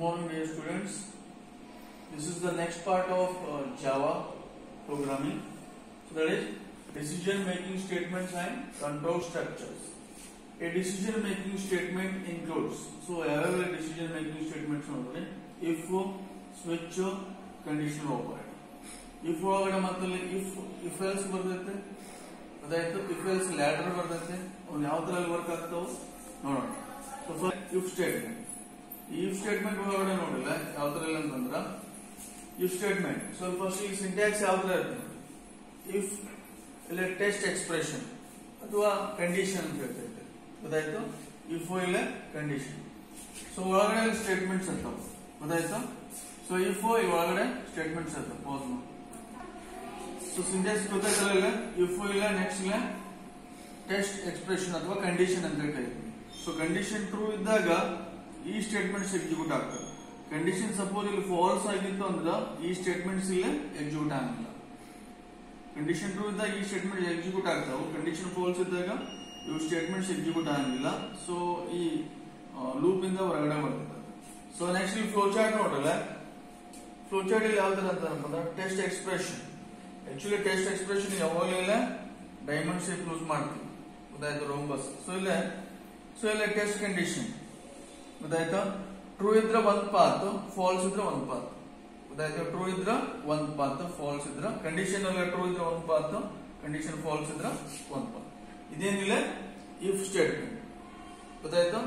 morning, dear students. This is the next part of uh, Java programming. So that is decision making statements and control structures. A decision making statement includes so ಯಾವ್ಯಾವ decision making statements ನೋಡಿದ್ರೆ if switch conditional operator if ಒಳಗಡೆ ಮತ್ತೆ if if else ಬರ್ತೈತೆ ಅದಾಯ್ತು if else ladder ಬರ್ತೈತೆ ಅವ್ನು ಯಾವ ತರ work ಆಗ್ತಾವ ನೋಡೋಣ ಸೊ ಫಸ್ಟ್ if statement ಈ if statement ಒಳಗಡೆ ನೋಡಿಲ್ಲ ಯಾವ ತರ ಇಲ್ಲ ಅಂತಂದ್ರ if statement ಸ್ವಲ್ಪ ಫಸ್ಟ್ ಈ ಸಿಂಟ್ಯಾಕ್ಸ್ ಯಾವ ತರ ಇರ್ತದೆ ಇಫ್ ಇಲ್ಲ ಟೆಸ್ಟ್ ಎಕ್ಸ್ಪ್ರೆಷನ್ ಅಥವಾ ಕಂಡೀಷನ್ ಅಂತ ಹೇಳ್ತೈತೆ ಗೊತ್ತಾಯ್ತು ಇಫ್ ಇಲ್ಲ ಕಂಡೀಷನ್ ಸೊ ಒಳಗಡೆ ಸ್ಟೇಟ್ಮೆಂಟ್ಸ್ ಇರ್ತಾವ ಗೊತ್ತಾಯ್ತು ಸೊ ಇಫ್ ಒಳಗಡೆ ಸ್ಟೇಟ್ಮೆಂಟ್ಸ್ ಇರ್ತಾವ ಪಾಸ್ ಮಾಡಿ ಸೊ ಸಿಂಟ್ಯಾಕ್ಸ್ ಗೊತ್ತಾಯ್ತಲ್ಲ ಇಲ್ಲ ಇಫ್ ಇಲ್ಲ ನೆಕ್ಸ್ಟ್ ಇಲ್ಲ ಟೆಸ್ಟ್ ಎಕ್ಸ್ಪ್ರೆಷನ್ ಅಥವಾ ಕಂಡೀಷನ್ ಅಂತ ಕರಿತೀವಿ ಸೊ ಕಂಡೀಷನ್ ಟ್ರೂ ಇದ್ದಾಗ ಈ ಸ್ಟೇಟ್ಮೆಂಟ್ಸ್ ಎಕ್ಸಿಕ್ಯೂಟ್ ಆಗ್ತವೆ ಕಂಡೀಷನ್ ಸಪೋಸ್ ಇಲ್ಲಿ ಫಾಲ್ಸ್ ಆಗಿತ್ತು ಅಂದ್ರೆ ಈ ಸ್ಟೇಟ್ಮೆಂಟ್ಸ್ ಇಲ್ಲಿ ಎಕ್ಸಿಕ್ಯೂಟ್ ಆಗಲ್ಲ ಕಂಡೀಷನ್ ಟ್ರೂ ಇದ್ದಾಗ ಈ ಸ್ಟೇಟ್ಮೆಂಟ್ ಎಕ್ಸಿಕ್ಯೂಟ್ ಆಗ್ತಾವೆ ಕಂಡೀಷನ್ ಫಾಲ್ಸ್ ಇದ್ದಾಗ ಇವು ಸ್ಟೇಟ್ಮೆಂಟ್ಸ್ ಎಕ್ಸಿಕ್ಯೂಟ್ ಆಗಂಗಿಲ್ಲ ಸೊ ಈ ಲೂಪ್ ಇಂದ ಹೊರಗಡೆ ಬರ್ತದೆ ಸೊ ನೆಕ್ಸ್ಟ್ ಈ ಫ್ಲೋ ಚಾರ್ಟ್ ನೋಡಲ್ಲ ಫ್ಲೋ ಚಾರ್ಟ್ ಇಲ್ಲಿ ಯಾವ ತರ ಅಂತ test expression actually test expression ಯಾವಾಗಲೆಲ್ಲ ಡೈಮಂಡ್ ಶೇಪ್ ಯೂಸ್ ಮಾಡ್ತೀವಿ ಗೊತ್ತಾಯ್ತು ರೋಂಬಸ್ ಸೊ ಇಲ್ಲ ಸೊ ಇಲ್ಲ ಟೆಸ್ಟ್ ಕಂಡೀಷನ್ ಗೊತ್ತಾಯ್ತಾ ಟ್ರೂ ಇದ್ರೆ ಒಂದ್ ಪಾತ್ ಫಾಲ್ಸ್ ಇದ್ರೆ ಒಂದ್ ಪಾತ್ ಗೊತ್ತಾಯ್ತು ಟ್ರೂ ಇದ್ರ ಒಂದ್ ಪಾತ್ ಫಾಲ್ಸ್ ಇದ್ರ ಕಂಡೀಷನ್ ಅಲ್ಲ ಟ್ರೂ ಇದ್ರೆ ಒಂದ್ ಪಾತ್ ಕಂಡೀಷನ್ ಫಾಲ್ಸ್ ಇದ್ರ ಒಂದ್ ಪಾತ್ ಇದೇನಿಲ್ಲ ಇಫ್ ಸ್ಟೇಟ್ಮೆಂಟ್ ಗೊತ್ತಾಯ್ತು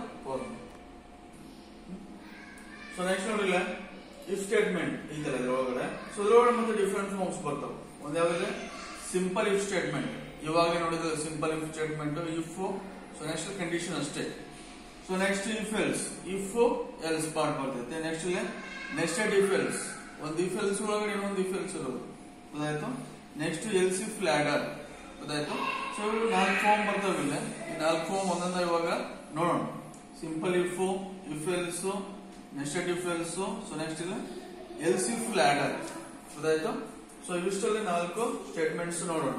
ಸೊ ನೆಕ್ಸ್ಟ್ ನೋಡಿಲ್ಲ ಇಫ್ ಸ್ಟೇಟ್ಮೆಂಟ್ ಐತಲ್ಲ ಇದ್ರೊಳಗಡೆ ಸೊ ಇದ್ರೊಳಗಡೆ ಮತ್ತೆ ಡಿಫ್ರೆಂಟ್ ಫಾರ್ಮ್ಸ್ ಬರ್ತಾವ ಒಂದ್ ಯಾವ್ದಿದೆ ಸಿಂಪಲ್ ಇಫ್ ಸ್ಟೇಟ್ಮೆಂಟ್ ಇವಾಗ ನೋಡಿದ್ರೆ simple if statement if so next condition ಅಷ್ಟೇ so next if else if else part ಬರ್ತೈತೆ ನೆಕ್ಸ್ಟ್ ಇಲ್ಲ ನೆಕ್ಸ್ಟ್ ಇಫ್ ಎಲ್ಸ್ ಒಂದು ಇಫ್ ಎಲ್ಸ್ ಒಳಗಡೆ ಇನ್ನೊಂದು ಇಫ್ ಎಲ್ಸ್ ಇರೋದು ಗೊತ್ತಾಯ್ತು ನೆಕ್ಸ್ಟ್ ಎಲ್ಸ್ ಇಫ್ ಲ್ಯಾಡರ್ ಗೊತ್ತಾಯ್ತು ಸೊ ಇವು ನಾಲ್ಕು ಫಾರ್ಮ್ ಬರ್ತಾವಿಲ್ಲ ಈ ನಾಲ್ಕು ಫಾರ್ಮ್ ಒಂದೊಂದ ಇವಾಗ ನೋಡೋಣ simple if if else next if else so next ಇಲ್ಲ ಎಲ್ಸ್ ಇಫ್ ಲ್ಯಾಡರ್ ಗೊತ್ತಾಯ್ತು ಸೊ ಇವಿಷ್ಟಲ್ಲಿ ನಾಲ್ಕು ಸ್ಟೇಟ್ಮೆಂಟ್ಸ್ ನೋಡೋಣ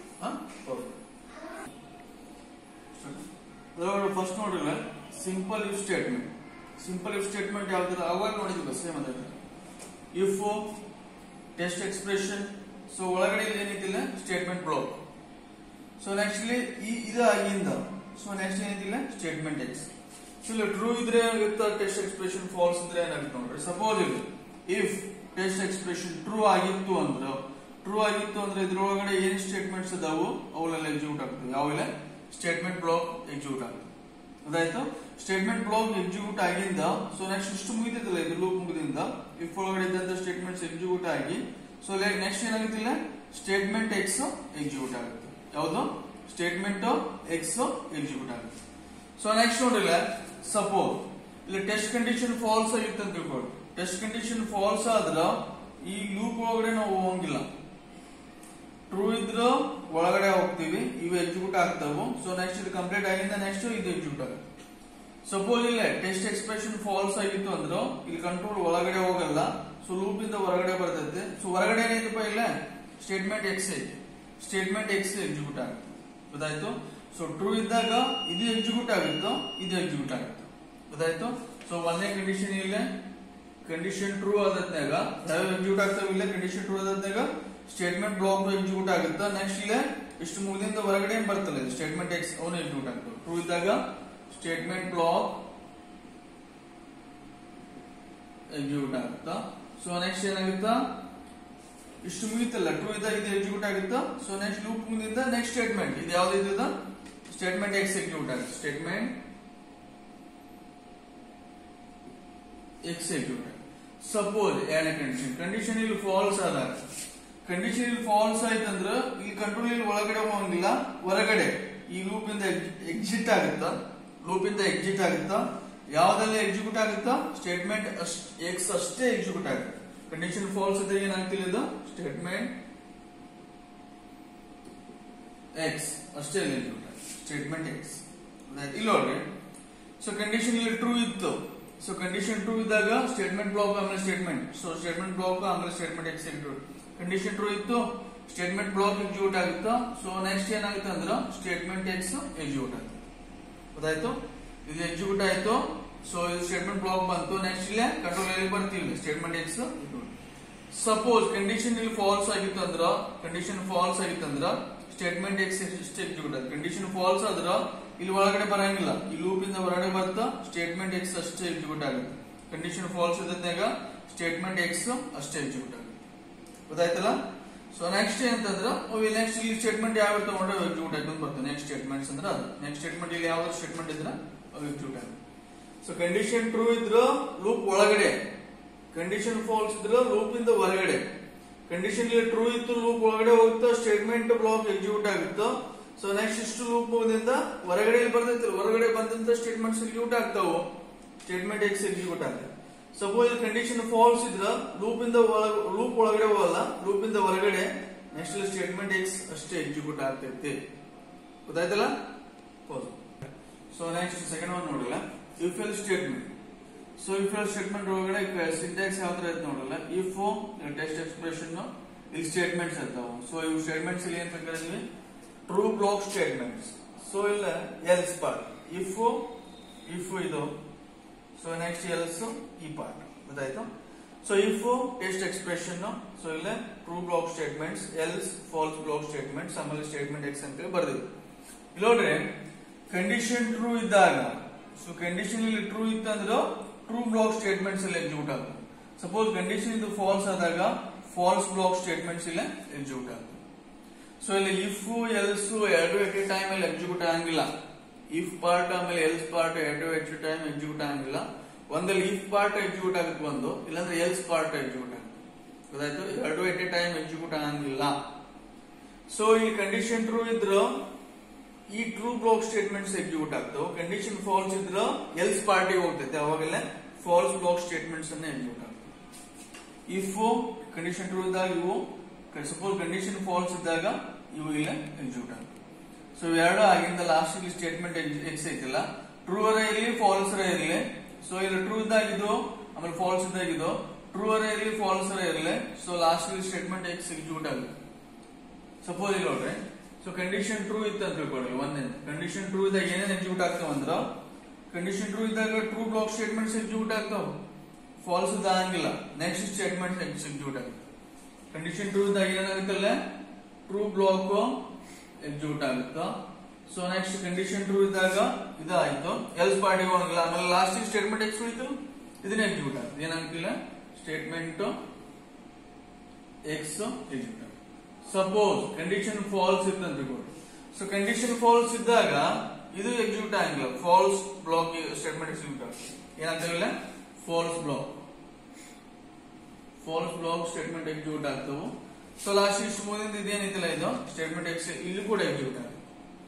ಫಸ್ಟ್ ನೋಡಿಲ್ಲ simple if statement simple if statement ಯಾವ್ದಾರ ಅವಾಗ ನೋಡಿದ್ವಿ ಸೇಮ್ ಅದ ಇಫ್ ಟೆಸ್ಟ್ ಎಕ್ಸ್ಪ್ರೆಷನ್ ಸೊ ಒಳಗಡೆ ಏನೈತಿಲ್ಲ ಸ್ಟೇಟ್ಮೆಂಟ್ ಬ್ಲಾಕ್ ಸೊ ನೆಕ್ಸ್ಟ್ ಇಲ್ಲಿ ಈ ಇದು ಆಗಿಂದ ಸೊ ನೆಕ್ಸ್ಟ್ ಏನೈತಿಲ್ಲ ಸ್ಟೇಟ್ಮೆಂಟ್ ಎಕ್ಸ್ ಸೊ ಇಲ್ಲಿ ಟ್ರೂ ಇದ್ರೆ ಏನಾಗುತ್ತೆ ಟೆಸ್ಟ್ ಎಕ್ಸ್ಪ್ರೆಷನ್ ಫಾಲ್ಸ್ ಇದ್ರೆ ಏನಾಗುತ್ತೆ ನೋಡ್ರಿ ಸಪೋಸ್ ಇಲ್ಲಿ ಇಫ್ ಟೆಸ್ಟ್ ಎಕ್ಸ್ಪ್ರೆಷನ್ ಟ್ರೂ ಆಗಿತ್ತು ಅಂದ್ರೆ ಟ್ರೂ ಆಗಿತ್ತು ಅಂದ್ರೆ ಇದ್ರೊಳಗಡೆ ಏನ್ ಸ್ಟೇಟ್ಮೆಂಟ್ಸ್ ಇದಾವು ಅವೆಲ್ಲ ಎಕ್ಸಿಕ್ಯೂಟ್ ಆಗ್ತವೆ ಯಾವೆಲ್ಲ ಸ್ಟೇಟ್ಮೆಂಟ್ ಬ್ಲಾಕ್ ಎಕ್ಸಿಕ್ಯೂಟ್ ಆಗ್ತದೆ ಅದಾಯ್ತು ಸ್ಟೇಟ್ಮೆಂಟ್ ಬ್ಲಾಕ್ ಎಕ್ಸಿಕ್ಯೂಟ್ ಆಗಿಂದ ಸೊ ನೆಕ್ಸ್ಟ್ ಇಷ್ಟು ಮುಗಿದಿದ್ದಲ್ಲ ಇದು ಲೂಪ್ ಮುಗಿದಿಂದ ಇಫ್ ಒಳಗಡೆ ಇದ್ದಂತ ಸ್ಟೇಟ್ಮೆಂಟ್ಸ್ ಎಕ್ಸಿಕ್ಯೂಟ್ ಆಗಿ ಸೊ ನೆಕ್ಸ್ಟ್ ಏನಾಗುತ್ತಿಲ್ಲ ಸ್ಟೇಟ್ಮೆಂಟ್ ಎಕ್ಸ್ ಎಕ್ಸಿಕ್ಯೂಟ್ ಆಗುತ್ತೆ ಯಾವುದು ಸ್ಟೇಟ್ಮೆಂಟ್ ಎಕ್ಸ್ ಎಕ್ಸಿಕ್ಯೂಟ್ ಆಗುತ್ತೆ ಸೊ ನೆಕ್ಸ್ಟ್ ನೋಡಿಲ್ಲ ಸಪೋಸ್ ಇಲ್ಲಿ ಟೆಸ್ಟ್ ಕಂಡೀಷನ್ ಫಾಲ್ಸ್ ಆಗಿತ್ತು ಅಂತ ತಿಳ್ಕೊಳ್ಳಿ ಟೆಸ್ಟ್ ಕಂಡೀಷನ್ ಫಾಲ್ಸ್ ಆದ್ರ ಈ ಲೂಪ್ ಒಳಗಡೆ ನಾವು ಹೋಗಂಗಿಲ್ಲ ಟ್ರೂ ಇದ್ರ ಒಳಗಡೆ ಹೋಗ್ತೀವಿ ಇವು ಎಕ್ಸಿಕ್ಯೂಟ್ ಆಗ್ತಾವು ಸೊ ನೆಕ್ಸ್ಟ್ ಇದು ಕಂಪ್ಲೀಟ್ ಆಗಿಂದ ನೆಕ್ಸ್ಟ್ ಇದು ಎಕ್ಸಿಕ್ಯೂಟ್ ಆಗುತ್ತೆ ಸಪೋಸ್ ಇಲ್ಲ ಟೆಸ್ಟ್ ಎಕ್ಸ್ಪ್ರೆಷನ್ ಫಾಲ್ಸ್ ಆಗಿತ್ತು ಅಂದ್ರೆ ಇಲ್ಲಿ ಕಂಟ್ರೋಲ್ ಒಳಗಡೆ ಹೋಗಲ್ಲ ಸೊ ಲೂಪ್ ಇಂದ ಹೊರಗಡೆ ಬರ್ತೈತೆ ಸೊ ಹೊರಗಡೆ ಏನೈತಪ್ಪ ಇಲ್ಲ ಸ್ಟೇಟ್ಮೆಂಟ್ ಎಕ್ಸ್ ಐತಿ ಸ್ಟೇಟ್ಮೆಂಟ್ ಎಕ್ಸ್ ಎಕ್ಸಿಕ್ಯೂಟ್ ಆಗುತ್ತೆ ಗೊತ್ತಾಯ್ತು ಸೊ ಟ್ರೂ ಇದ್ದಾಗ ಇದು ಎಕ್ಸಿಕ್ಯೂಟ್ ಆಗುತ್ತೋ ಇದು ಎಕ್ಸಿಕ್ಯೂಟ್ ಆಗುತ್ತೆ ಗೊತ್ತಾಯ್ತು ಸೊ ಒಂದೇ ಕಂಡೀಷನ್ ಇಲ್ಲ ಕಂಡೀಷನ್ ಟ್ರೂ ಆದತ್ನಾಗ ಯಾವ ಎಕ್ಸಿಕ್ಯೂಟ್ ಆಗ್ತಾವ ಇಲ್ಲ ಕಂಡೀಷನ್ ಟ್ರೂ ಆದತ್ನಾಗ ಸ್ಟೇಟ್ಮೆಂಟ್ ಬ್ಲಾಕ್ ಎಕ್ಸಿಕ್ಯೂಟ್ ಆಗುತ್ತಾ ನೆಕ್ಸ್ಟ್ ಇಲ್ಲ ಇಷ್ಟು ಮುಗಿದಿಂದ ಹೊರಗಡೆ ಏನ್ ಬರ್ತಲ್ಲ ಸ್ಟೇಟ್ಮೆಂಟ್ ಎಕ್ಸ್ ಅವನು ಎಕ್ಸಿಕ್ಯೂಟ್ ಆಗ್ತವೆ ಟ್ರೂ ಇದ್ದಾಗ ಸ್ಟೇಟ್ಮೆಂಟ್ ಬ್ಲಾಕ್ ಎಕ್ಸಿಕ್ಯೂಟ್ ಆಗುತ್ತಾ ಸೊ ನೆಕ್ಸ್ಟ್ ಏನಾಗುತ್ತಾ ಇಷ್ಟು ಮುಗಿತಲ್ಲ ಟ್ರೂ ಇದ್ದಾಗ ಇದು ಎಕ್ಸಿಕ್ಯೂಟ್ ಆಗುತ್ತಾ ಸೊ ನೆಕ್ಸ್ಟ್ ಲೂಪ್ ಮುಗಿದಿಂದ ನೆಕ್ಸ್ಟ್ ಸ್ಟೇಟ್ಮೆಂಟ್ ಇದು ಯಾವ್ದು ಇದ್ದದ ಸ್ಟೇಟ್ಮೆಂಟ್ ಎಕ್ಸ್ ಎಕ್ಸಿಕ್ಯೂಟ್ ಆಗುತ್ತೆ ಸ್ಟೇಟ್ಮೆಂಟ್ ಎಕ್ಸ್ ಎಕ್ಸಿಕ್ಯೂಟ್ ಸಪೋಸ್ ಎರಡನೇ ಕಂಡೀಷನ್ ಕಂಡೀಷನ್ ಇಲ್ಲಿ ಫಾಲ್ಸ್ ಆದಾಗ ಕಂಡೀಷನ್ ಇಲ್ಲಿ ಫಾಲ್ಸ್ ಆಯ್ತಂದ್ರ ಇಲ್ಲಿ ಕಂಟ್ರೋಲ್ ಇಲ್ಲಿ ಒಳಗಡೆ ಹೋಗಂಗಿಲ್ಲ ಹೊರಗಡೆ ಈ ಲೂಪ್ ಇಂದ ಎಕ್ಸಿಟ್ ಆಗುತ್ತಾ ಲೂಪ್ ಇಂದ ಎಕ್ಸಿಟ್ ಆಗುತ್ತಾ ಯಾವ್ದೆಲ್ಲ ಎಕ್ಸಿಕ್ಯೂಟ್ ಆಗುತ್ತಾ ಸ್ಟೇಟ್ಮೆಂಟ್ ಎಕ್ಸ್ ಅಷ್ಟೇ ಎಕ್ಸಿಕ್ಯೂಟ್ ಆಗುತ್ತೆ ಕಂಡೀಷನ್ ಫಾಲ್ಸ್ ಇದ್ರೆ ಏನಾಗ್ತಿಲ್ಲ ಇದು ಸ್ಟೇಟ್ಮೆಂಟ್ ಎಕ್ಸ್ ಅಷ್ಟೇ ಎಕ್ಸಿಕ್ಯೂಟ್ ಸ್ಟೇಟ್ಮೆಂಟ್ ಎಕ್ಸ್ ಇಲ್ಲಿ ನೋಡ್ರಿ ಸೊ ಕಂಡೀಷನ್ ಇಲ್ಲಿ ಟ್ರೂ ಇತ್ತು ಸೊ ಕಂಡೀಷನ್ ಟ್ರೂ ಇದ್ದಾಗ ಸ್ಟೇಟ್ಮೆಂಟ್ ಬ್ಲಾಕ್ ಆಮೇಲೆ ಸ್ಟೇಟ್ಮೆಂಟ್ ಸೊ ಸ್ಟೇಟ್ಮೆಂಟ್ ಬ್ಲಾಕ್ ಆಮೇಲೆ statement X execute condition true ಇತ್ತು ಸ್ಟೇಟ್ಮೆಂಟ್ ಬ್ಲಾಕ್ ಎಕ್ಸಿಕ್ಯೂಟ್ ಆಗುತ್ತಾ ಸೊ ನೆಕ್ಸ್ಟ್ ಏನಾಗುತ್ತೆ ಅಂದ್ರೆ ಸ್ಟೇಟ್ಮೆಂಟ್ ಎಕ್ಸ್ ಎಕ್ಸಿಕ್ಯೂಟ್ ಆಗುತ್ತೆ ಗೊತ್ತಾಯ್ತು ಇದು ಎಕ್ಸಿಕ್ಯೂಟ್ ಆಯ್ತು ಸೊ ಇದು ಸ್ಟೇಟ್ಮೆಂಟ್ ಬ್ಲಾಕ್ ಬಂತು ನೆಕ್ಸ್ಟ್ ಇಲ್ಲೇ ಕಂಟ್ರೋಲ್ ಎಲ್ಲಿ ಬರ್ತೀವಿ ಸ್ಟೇಟ್ಮೆಂಟ್ ಎಕ್ಸ್ ಸಪೋಸ್ ಕಂಡೀಷನ್ ಇಲ್ಲಿ ಫಾಲ್ಸ್ ಆಗಿತ್ತು ಅಂದ್ರ ಕಂಡೀಷನ್ ಫಾಲ್ಸ್ ಆಗಿತ್ತು ಅಂದ್ರ ಸ್ಟೇಟ್ಮೆಂಟ್ ಎಕ್ಸ್ ಎಷ್ಟು ಎಕ್ಸಿಕ್ಯೂಟ್ ಆಗುತ್ತೆ ಕಂಡೀಷನ್ ಫಾಲ್ಸ್ ಆದ್ರ ಇಲ್ಲಿ ಒಳಗಡೆ ಬರಂಗಿಲ್ಲ ಈ ಲೂಪ್ ಇಂದ ಹೊರಗಡೆ ಬರ್ತಾ ಸ್ಟೇಟ್ಮೆಂಟ್ ಎಕ್ಸ್ ಅಷ್ಟೇ ಎಕ್ಸಿಕ್ಯೂಟ್ ಆಗುತ್ತೆ ಕಂಡೀಷನ್ ಫಾಲ್ಸ್ ಇದ್ದಾಗ ಸ್ಟೇಟ್ಮೆಂಟ್ ಎಕ್ಸ್ ಅಷ್ಟೇ ಎಕ್ಸಿಕ್ಯೂಟ್ ಆಗುತ್ತೆ ಗೊತ್ತಾಯ್ತಲ್ಲ ಸೊ ನೆಕ್ಸ್ಟ್ ಏನಂತಂದ್ರ ನೆಕ್ಸ್ಟ್ ಇಲ್ಲಿ ಸ್ಟೇಟ್ಮೆಂಟ್ ಯಾವ ತಗೊಂಡ್ರೆ ಎಕ್ಸಿಕ್ಯೂಟ್ ಆಗುತ್ತೆ ಬರ್ತದೆ ನೆಕ್ಸ್ಟ್ ಸ್ಟೇಟ್ಮೆಂಟ್ಸ್ ಅಂದ್ರೆ ಅದು ನೆಕ್ಸ್ಟ್ ಸ್ಟೇಟ್ಮೆಂಟ್ ಇಲ್ಲಿ ಯಾವ್ದು ಸ್ಟೇಟ್ಮೆಂಟ್ ಇದ್ರ ಅವು ಎಕ್ಸಿಕ್ಯೂಟ್ ಆಗುತ್ತೆ ಸೊ ಕಂಡೀಷನ್ ಟ್ರೂ ಇದ್ರ ಲೂಪ್ ಒಳಗಡೆ ಕಂಡೀಷನ್ ಫಾಲ್ಸ್ ಇದ್ರ ಲೂಪ್ ಇಂದ ಹೊರಗಡೆ ಕಂಡೀಷನ್ ಇಲ್ಲಿ ಟ್ರೂ ಇತ್ತು ಲೂಪ್ ಒಳಗಡೆ ಹೋಗ್ತಾ ಸ್ಟೇಟ್ಮೆಂಟ್ ಬ್ಲಾಕ್ ಎಕ್ಸಿಕ್ಯೂಟ್ ಆಗುತ್ತೋ ಸೊ ನೆಕ್ಸ್ಟ್ ಇಷ್ಟು ಲೂಪ್ ದಿಂದ ಹೊರಗಡೆ ಇಲ್ಲಿ ಬರ್ತೈತಿ ಹೊರಗಡೆ ಬಂದಂತ ಸ್ಟೇಟ್ಮೆಂಟ್ಸ್ ಎಕ್ಸಿಕ್ಯೂಟ್ ಆಗ್ತಾವು ಸ್ಟೇಟ್ಮೆಂಟ್ ಎಕ್ಸ್ ಎಕ್ಸಿಕ್ಯೂಟ್ ಆಗುತ್ತೆ ಸಪೋಸ್ ಕಂಡೀಷನ್ ಫಾಲ್ಸ್ ಇದ್ರ ಲೂಪ್ ಇಂದ ಲೂಪ್ ಒಳಗಡೆ ಹೋಗಲ್ಲ ಲೂಪ್ ಇಂದ ಹೊರಗಡೆ ನೆಕ್ಸ್ಟ್ ಸ್ಟೇಟ್ಮೆಂಟ್ ಎಕ್ಸ್ ಅಷ್ಟೇ ಎಕ್ಸಿಕ್ಯೂಟ್ ಆಗ್ತೈತಿ ಗೊತ್ತಾಯ್ತಲ್ಲ ಸೊ ನೆಕ್ಸ್ಟ್ ಸೆಕೆಂಡ್ ಒನ್ ನೋಡಲ್ಲ if else statement so if else statement ಒಳಗಡೆ ಸಿಂಟ್ಯಾಕ್ಸ್ ಯಾವ ತರ ಐತೆ ನೋಡಲ್ಲ ಇಫ್ ಟೆಸ್ಟ್ ಎಕ್ಸ್ಪ್ರೆಷನ್ ಇಲ್ಲಿ ಸ್ಟೇಟ್ಮೆಂಟ್ಸ್ ಇರ್ತಾವ ಸೊ ಇವು ಸ್ಟೇಟ್ಮೆಂಟ್ಸ್ ಇಲ್ಲಿ ಏನ್ ಕರೀತೀವಿ ಟ್ರೂ ಬ್ಲಾಕ್ ಸ್ಟೇಟ್ಮೆಂಟ್ಸ್ ಸೊ ಇಲ್ಲ ಎಲ್ಸ್ ಪಾರ್ಟ್ ಇಫ್ ಇಫ್ ಇದು ಸೊ ನೆಕ್ಸ್ಟ್ ಎಲ್ಸ್ ಈ ಪಾರ್ಟ್ ಗೊತ್ತಾಯ್ತು so if test expression so ಇಲ್ಲ true block statements else false block statements ಆಮೇಲೆ ಸ್ಟೇಟ್ಮೆಂಟ್ ಎಕ್ಸ್ ಅಂತ ಬರ್ದಿವಿ ಇಲ್ಲಿ ನೋಡ್ರಿ ಕಂಡೀಷನ್ ಟ್ರೂ ಇದ್ದಾಗ ಸೊ ಕಂಡೀಷನ್ ಇಲ್ಲಿ ಟ್ರೂ ಇತ್ತಂದ್ರೆ ಟ್ರೂ ಬ್ಲಾಕ್ ಸ್ಟೇಟ್ಮೆಂಟ್ಸ್ ಎಲ್ಲ ಎಕ್ಸಿಕ್ಯೂಟ್ ಆಗ್ತದೆ ಸಪೋಸ್ ಕಂಡೀಷನ್ ಇದು ಫಾಲ್ಸ್ ಆದಾಗ ಫಾಲ್ಸ್ ಬ್ಲಾಕ್ ಸ್ಟೇಟ್ಮೆಂಟ್ಸ್ ಇಲ್ಲ ಎಕ್ಸಿಕ್ಯೂಟ್ ಆಗ್ತದೆ ಸೊ ಇಲ್ಲಿ ಇಫ್ ಎಲ್ಸ್ ಎರಡು ಎಟ್ ಎ ಟೈಮ್ ಅಲ್ಲಿ ಎಕ್ಸಿಕ್ಯೂಟ್ ಆಗಂಗಿಲ್ಲ ಇಫ್ ಪಾರ್ಟ್ ಆಮೇಲೆ ಎಲ್ಸ್ ಪಾರ್ಟ್ ಎರಡು ಎಟ್ ಎ ಟೈಮ್ ಎಕ್ಸಿಕ್ಯೂಟ್ ಆಗಂಗಿಲ್ಲ ಒಂದಲ್ಲಿ ಇಫ್ ಪಾರ್ಟ್ ಎಕ್ಸಿಕ್ಯೂಟ್ ಆಗುತ್ತೆ ಒಂದು ಇಲ್ಲಾಂದ್ರೆ ಎಲ್ಸ್ ಪಾರ್ಟ್ ಎಕ್ಸಿಕ್ಯೂಟ್ ಆಗುತ್ತೆ ಗೊತ್ತಾಯ್ತು ಎರಡು ಎಟ್ ಎ ಟೈಮ್ ಎಕ್ಸಿಕ್ಯೂಟ್ ಆಗಂಗಿಲ್ಲ ಸೊ ಈ ಕಂಡೀಷನ್ ಟ್ರೂ ಇದ್ರು ಈ ಟ್ರೂ ಬ್ಲಾಕ್ ಸ್ಟೇಟ್ಮೆಂಟ್ಸ್ ಎಕ್ಸಿಕ್ಯೂಟ್ ಆಗ್ತಾವ ಕಂಡೀಷನ್ ಫಾಲ್ಸ್ ಇದ್ರ ಎಲ್ಸ್ ಪಾರ್ಟಿಗೆ ಹೋಗ್ತೈತೆ ಅವಾಗೆಲ್ಲ ಫಾಲ್ಸ್ ಬ್ಲಾಕ್ ಸ್ಟೇಟ್ಮೆಂಟ್ಸ್ ಅನ್ನ ಎಕ್ಸಿಕ್ಯೂಟ್ ಆಗ್ತವೆ ಇಫ್ ಕಂಡೀಷನ್ ಟ್ರೂ ಇದ್ದಾಗ ಇವು ಸಪೋಸ್ ಕಂಡೀಷನ್ ಫಾಲ್ಸ್ ಇದ್ದಾಗ ಇವು ಇಲ್ಲ ಎಕ್ಸಿಕ್ಯೂಟ್ ಆಗ್ತವೆ ಸೊ ಎರಡು ಆಗಿಂದ ಲಾಸ್ಟ್ ಸ್ಟೇಟ್ಮೆಂಟ್ ಎಕ್ಸ್ ಐತಿಲ್ಲ ಟ್ರೂ ಅರ ಇರಲಿ ಫಾಲ್ಸ್ ಅರ ಇರಲಿ ಸೊ ಇಲ್ಲಿ ಟ್ರೂ ಇದ್ದಾಗಿದ್ದು ಆಮೇಲೆ ಫಾಲ್ಸ್ ಇದ್ದಾಗಿದ್ದು ಟ್ರೂ ಅರ ಇರಲಿ ಫಾಲ್ಸ್ ಅರ ಇರಲಿ so last statement X execute ಆಗುತ್ತೆ ಸಪೋಸ್ ಇಲ್ಲಿ ನೋಡ್ರಿ ಸೊ ಕಂಡೀಷನ್ ಟ್ರೂ ಇತ್ತು ಅಂತ ತಿಳ್ಕೊಳ್ಳಿ ಒಂದೇನು ಕಂಡೀಷನ್ ಟ್ರೂ ಇದ್ದಾಗ ಏನೇನು ಎಕ್ಸಿಕ್ಯೂಟ್ ಆಗ್ತಾವ ಅಂದ್ರ ಕಂಡೀಷನ್ ಟ್ರೂ ಇದ್ದಾಗ ಟ್ರೂ ಬ್ಲಾಕ್ ಸ್ಟೇಟ್ಮೆಂಟ್ಸ್ ಎಕ್ಸಿಕ್ಯೂಟ್ ಆಗ್ತಾವ ಫಾಲ್ಸ್ ಇದ್ದಂಗಿಲ್ಲ ನೆಕ್ಸ್ಟ್ ಸ್ಟೇಟ್ಮೆಂಟ್ ಎಕ್ಸಿಕ್ಯೂಟ್ ಆಗುತ್ತೆ ಕಂಡೀಷನ್ ಟ್ರೂ ಇದ್ದಾಗ ಏನಾಗುತ್ತಲ್ಲ ಟ್ರೂ ಬ್ಲಾಕ್ ಎಕ್ಸಿಕ್ಯೂಟ್ ಆಗುತ್ತಾ ಸೊ ನೆಕ್ಸ್ಟ್ ಕಂಡೀಷನ್ ಟ್ರೂ ಇದ್ದಾಗ ಇದಾಯ್ತು ಎಲ್ಸ್ ಪಾರ್ಟಿಗೆ ಹೋಗಂಗಿಲ್ಲ ಆಮೇಲೆ ಲಾಸ್ಟ್ ಸ್ಟೇಟ್ಮೆಂಟ್ ಎಕ್ಸ್ ಉಳಿತು ಇದನ್ನ ಎಕ್ಸಿಕ್ಯೂಟ್ ಆಗುತ್ತೆ ಏನಾಗ್ತಿಲ್ಲ statement X execute suppose condition false ಇತ್ತು ಅಂತ ತಿಳ್ಕೊಳ್ಳಿ ಸೊ ಕಂಡೀಷನ್ ಫಾಲ್ಸ್ ಇದ್ದಾಗ ಇದು ಎಕ್ಸಿಕ್ಯೂಟ್ ಆಗಿಲ್ಲ ಫಾಲ್ಸ್ ಬ್ಲಾಕ್ ಸ್ಟೇಟ್ಮೆಂಟ್ ಎಕ್ಸಿಕ್ಯೂಟ್ ಆಗುತ್ತೆ ಏನಾಗ್ತಿಲ್ಲ false block false block statement execute ಆಗ್ತವು ಸೊ ಲಾಸ್ಟ್ ಇಷ್ಟು ಮುಂದಿನ ಇದೇನಿತ್ತಲ್ಲ ಇದು ಸ್ಟೇಟ್ಮೆಂಟ್ ಎಕ್ಸ್ ಇಲ್ಲಿ ಕೂಡ ಎಕ್ಸಿಕ್ಯೂಟ್ ಆಗುತ್ತೆ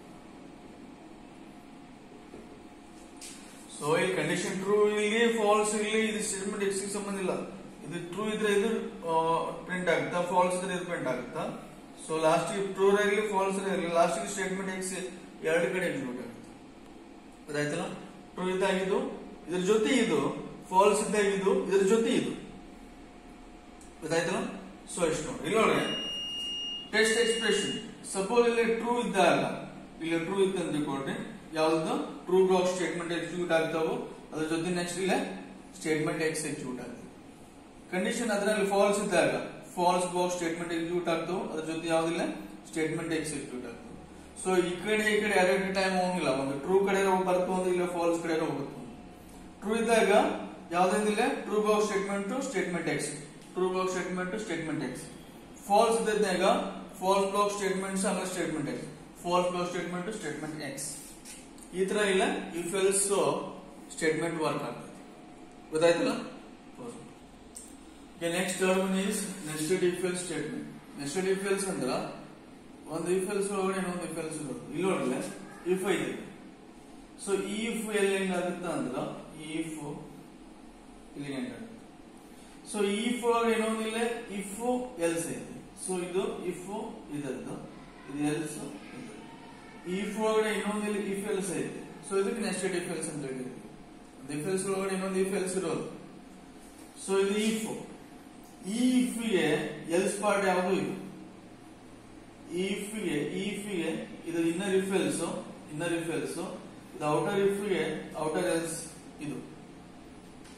ಸೊ ಇಲ್ಲಿ ಕಂಡೀಷನ್ ಟ್ರೂ ಇಲ್ಲಿ ಫಾಲ್ಸ್ ಇಲ್ಲಿ ಇದು ಸ್ಟೇಟ್ಮೆಂಟ್ ಎಕ್ಸ್ ಸಂಬಂಧ ಇಲ್ಲ ಇದು ಟ್ರೂ ಇದ್ರೆ ಇದು ಪ್ರಿಂಟ್ ಆಗುತ್ತಾ ಫಾಲ್ಸ್ ಇದ್ರೆ ಇದು ಪ್ರಿಂಟ್ ಆಗುತ್ತಾ ಸೊ ಲಾಸ್ಟ್ ಟ್ರೂ ಇರಲಿ ಫಾಲ್ಸ್ ಇರಲಿ ಲಾಸ್ಟ್ ಸ್ಟೇಟ್ಮೆಂಟ್ ಎಕ್ಸ್ ಎರಡು ಕಡೆ ಎಕ್ಸಿಕ್ಯೂಟ್ ಆಗುತ್ತೆ ಗೊತ್ತಾಯ್ತಲ್ಲ ಟ್ರೂ ಇದ್ದಾಗಿದ್ದು ಇದ್ರ ಜೊತೆ ಇದು ಫಾಲ್ಸ್ ಇದ್ದಾಗಿದ್ದು ಇದ್ರ ಜೊತೆ ಇದು ಗೊತ್ತಾಯ್ತಲ್ಲ ಸೊ ಎಷ್ಟು ನೋಡಿ ಇಲ್ಲಿ ನೋಡಿ ಟೆಸ್ಟ್ ಎಕ್ಸ್ಪ್ರೆಷನ್ ಸಪೋಸ್ ಇಲ್ಲಿ ಟ್ರೂ ಇದ್ದಾಗ ಇಲ್ಲಿ ಟ್ರೂ ಇತ್ತು ಅಂತ ತಿಳ್ಕೊಂಡ್ರೆ ಯಾವ್ದು ಟ್ರೂ ಬ್ಲಾಕ್ ಸ್ಟೇಟ್ಮೆಂಟ್ ಎಕ್ಸಿಕ್ಯೂಟ್ ಆಗ್ತಾವು ಅದ್ರ ಜೊತೆ ನೆಕ್ಸ್ಟ್ ಇಲ್ಲ ಸ್ಟೇಟ್ಮೆಂಟ್ ಎಕ್ಸ್ ಎಕ್ಸಿಕ್ಯೂಟ್ ಆಗುತ್ತೆ ಕಂಡೀಷನ್ ಅದರಲ್ಲಿ ಫಾಲ್ಸ್ ಇದ್ದಾಗ ಫಾಲ್ಸ್ ಬ್ಲಾಕ್ ಸ್ಟೇಟ್ಮೆಂಟ್ ಎಕ್ಸಿಕ್ಯೂಟ್ ಆಗ್ತಾವ ಅದ್ರ ಜೊತೆ ಯಾವ್ದಿಲ್ಲ ಸ್ಟೇಟ್ಮೆಂಟ್ ಎಕ್ಸ್ ಎಕ್ಸಿಕ್ಯೂಟ್ ಆಗ್ತಾವ ಸೊ ಈ ಕಡೆ ಈ ಕಡೆ ಎರಡು ಟೈಮ್ ಹೋಗಿಲ್ಲ ಒಂದು ಟ್ರೂ ಕಡೆ ಬರ್ತು ಅಂದ್ರೆ ಇಲ್ಲ ಫಾಲ್ಸ್ ಕಡೆ ಹೋಗುತ್ತೆ ಟ್ರೂ ಇದ್ದಾಗ ಯಾವ್ದಿಲ್ಲ true block statement statement X true block statement statement X false ಇದ್ದಾಗ ಫಾಲ್ಸ್ ಬ್ಲಾಕ್ ಸ್ಟೇಟ್ಮೆಂಟ್ಸ್ ಆಮೇಲೆ statement X false block statement statement X ಈ ತರ ಇಲ್ಲ ಇಫ್ ಎಲ್ಸ್ ಸ್ಟೇಟ್ಮೆಂಟ್ ವರ್ಕ್ ಆಗ್ತದೆ ಗೊತ್ತಾಯ್ತಲ್ಲ next third one is nested if else statement nested if else ಅಂದ್ರ ಒಂದು if else ಒಳಗಡೆ ಇನ್ನೊಂದು ಇಫ್ ಎಲ್ಸ್ ಇರೋದು ಇಲ್ಲಿ ನೋಡಲ್ಲ ಇಫ್ ಐತೆ ಸೊ ಈ ಇಫ್ ಎಲ್ಲಿ ಹೆಂಗಾಗುತ್ತೆ ಅಂದ್ರ ಈ ಇಫ್ ಇಲ್ಲಿ ಹೆಂಗಾಗುತ್ತೆ ಸೊ ಈ ಇಫ್ ಒಳಗೆ ಇನ್ನೊಂದಿಲ್ಲ ಇಫ್ ಎಲ್ಸ್ ಐತೆ ಸೊ ಇದು ಇಫ್ ಇದದ್ದು ಇದು ಎಲ್ಸ್ ಈ ಇಫ್ ಒಳಗಡೆ ಇನ್ನೊಂದಿಲ್ಲ ಇಫ್ ಎಲ್ಸ್ ಐತೆ ಸೊ ಇದಕ್ಕೆ ನೆಸ್ಟೆಡ್ ಇಫ್ ಎಲ್ಸ್ ಅಂತ ಹೇಳಿದ್ವಿ ಇಫ್ ಎಲ್ಸ್ ಒಳಗಡೆ ಇನ್ನೊಂದು ಇಫ್ ಎಲ್ಸ್ ಇರೋದು ಸೊ ಇದು ಇಫ್ ಈ ಇಫ್ ಗೆ ಎಲ್ಸ್ ಪಾರ್ಟ್ ಯಾವುದು ಇದು ಈ ಇಫ್ ಗೆ ಈ ಇಫ್ ಗೆ ಇದು inner if else inner if else ಇದು ಔಟರ್ ಇಫ್ ಗೆ ಔಟರ್ ಎಲ್ಸ್ ಇದು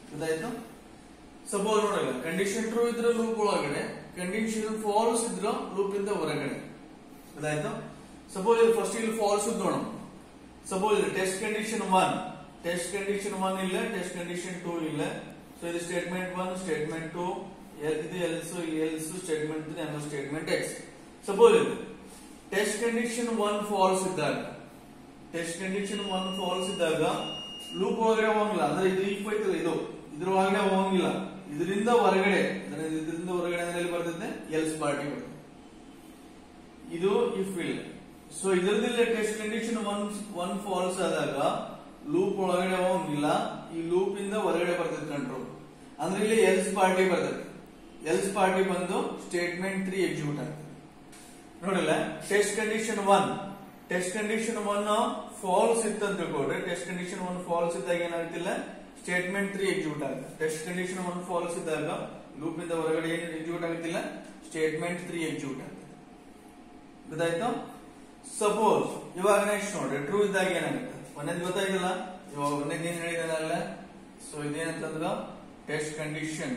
ಗೊತ್ತಾಯ್ತು ಸಪೋಸ್ ನೋಡಲ್ಲ ಕಂಡೀಷನ್ ಟ್ರೂ ಇದ್ರೆ ಲೂಪ್ ಒಳಗಡೆ ಕಂಡೀಷನ್ ಫಾಲ್ಸ್ ಇದ್ರೆ ಲೂಪ್ ಇಂದ ಹೊರಗಡೆ ಗೊತ್ತಾಯ್ತು ಸಪೋಸ್ ಇಲ್ಲಿ ಫಸ್ಟ್ ಇಲ್ಲಿ ಫಾಲ್ಸ್ ನೋಡೋಣ ಸಪೋಸ್ ಇಲ್ಲಿ test condition one test condition one ಇಲ್ಲ ಟೆಸ್ಟ್ ಕಂಡೀಷನ್ ಟೂ ಇಲ್ಲ ಸೊ ಇದು ಸ್ಟೇಟ್ಮೆಂಟ್ ಒನ್ ಸ್ಟೇಟ್ಮೆಂಟ್ ಟೂ ಇದು ಎಲ್ಸ್ ಎಲ್ಸ್ ಸ್ಟೇಟ್ಮೆಂಟ್ ತ್ರೀ ಆಮೇಲೆ ಸ್ಟೇಟ್ಮೆಂಟ್ ಎಕ್ಸ್ ಸಪೋಸ್ ಇದು ಟೆಸ್ಟ್ ಕಂಡೀಷನ್ ಒನ್ ಫಾಲ್ಸ್ ಇದ್ದಾಗ ಟೆಸ್ಟ್ ಕಂಡೀಷನ್ ಒನ್ ಫಾಲ್ಸ್ ಇದ್ದಾಗ ಲೂಪ್ ಒಳಗಡೆ ಹೋಗಂಗಿಲ್ಲ ಅಂದ್ರೆ ಇದು ಈಫ್ ಐತಲ್ಲ ಇದು ಇದ್ರ ಒಳಗಡೆ ಹೋಗಂಗಿಲ್ಲ ಇದರಿಂದ ಹೊರಗಡೆ ಅಂದ್ರೆ ಇದರಿಂದ ಹೊರಗಡೆ ಅಂದ್ರೆ ಎಲ್ಲಿ ಬರ್ತದೆ ಎಲ್ಸ್ ಪಾರ್ಟಿ ಬರ್ತದೆ ಇದು ಇಫ್ ಇಲ್ಲ ಸೊ ಇದರದಿಲ್ಲ test condition one one false ಆದಾಗ ಲೂಪ್ ಒಳಗಡೆ ಹೋಗಂಗಿಲ್ಲ ಈ ಲೂಪ್ ಇಂದ ಹೊರಗಡೆ ಬರ್ತದೆ ಕಂಟ್ರೋಲ್ ಅಂದ್ರೆ ಇಲ್ಲಿ ಎಲ್ಸ್ ಪಾರ್ಟಿ ಬರ್ತದೆ ಎಲ್ಸ್ ಪಾರ್ಟಿ ಬಂದು ಸ್ಟೇಟ್ಮೆಂಟ್ ತ್ರೀ ಎಕ್ಸಿಕ್ಯೂಟ್ ಆಗ್ತದೆ ನೋಡಿಲ್ಲ test condition one test condition one false ಇತ್ತು ಅಂತ ತಿಳ್ಕೊಡ್ರಿ ಟೆಸ್ಟ್ ಕಂಡೀಷನ್ ಒನ್ ಫಾಲ್ಸ್ ಇದ್ದಾಗ ಏನಾಗ್ತಿಲ್ಲ ಸ್ಟೇಟ್ಮೆಂಟ್ ತ್ರೀ ಎಕ್ಸಿಕ್ಯೂಟ್ ಆಗುತ್ತೆ ಟೆಸ್ಟ್ ಕಂಡೀಷನ್ ಒನ್ ಫಾಲ್ಸ್ ಇದ್ದಾಗ ಲೂಪ್ ಇಂದ ಹೊರಗಡೆ ಏನು ಎಕ್ಸಿಕ್ಯೂಟ್ ಆಗುತ್ತಿಲ್ಲ ಸ್ಟೇಟ್ಮೆಂಟ್ ತ್ರೀ ಎಕ್ಸಿಕ್ಯೂಟ್ ಆಗುತ್ತೆ ಗೊತ್ತಾಯ್ತು ಸಪೋಸ್ ಇವಾಗ ನೆಕ್ಸ್ಟ್ ನೋಡ್ರಿ ಟ್ರೂ ಇದ್ದಾಗ ಏನಾಗುತ್ತೆ ಒಂದೇದು ಗೊತ್ತಾಗಿಲ್ಲ ಇವಾಗ ಒಂದೇದು ಏನ್ ಹೇಳಿದಾನಲ್ಲ ಸೊ ಇದೇನಂತಂದ್ರ test condition